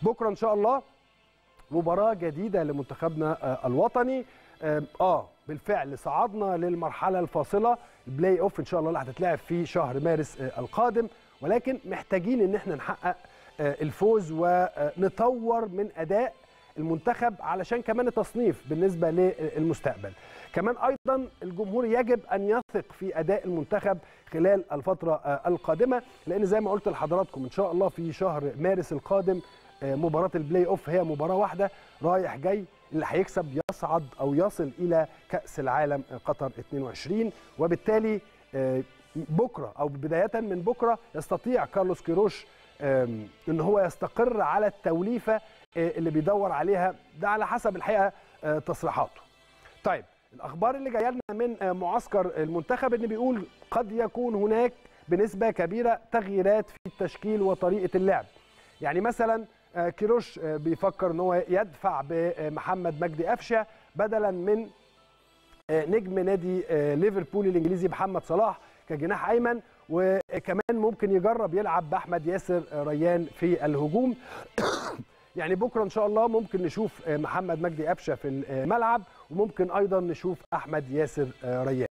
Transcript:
بكره ان شاء الله مباراه جديده لمنتخبنا الوطني اه بالفعل صعدنا للمرحله الفاصله البلاي اوف ان شاء الله اللي هتتلعب في شهر مارس القادم ولكن محتاجين ان احنا نحقق الفوز ونطور من اداء المنتخب علشان كمان التصنيف بالنسبه للمستقبل كمان ايضا الجمهور يجب ان يثق في اداء المنتخب خلال الفتره القادمه لان زي ما قلت لحضراتكم ان شاء الله في شهر مارس القادم مباراه البلاي اوف هي مباراه واحده رايح جاي اللي هيكسب يصعد او يصل الى كاس العالم قطر 22 وبالتالي بكره او بدايه من بكره يستطيع كارلوس كيروش ان هو يستقر على التوليفه اللي بيدور عليها ده على حسب الحقيقه تصريحاته. طيب الاخبار اللي جايه لنا من معسكر المنتخب ان بيقول قد يكون هناك بنسبه كبيره تغييرات في التشكيل وطريقه اللعب. يعني مثلا كيروش بيفكر ان هو يدفع بمحمد مجدي قفشه بدلا من نجم نادي ليفربول الانجليزي محمد صلاح كجناح ايمن وكمان ممكن يجرب يلعب باحمد ياسر ريان في الهجوم يعني بكره ان شاء الله ممكن نشوف محمد مجدي قفشه في الملعب وممكن ايضا نشوف احمد ياسر ريان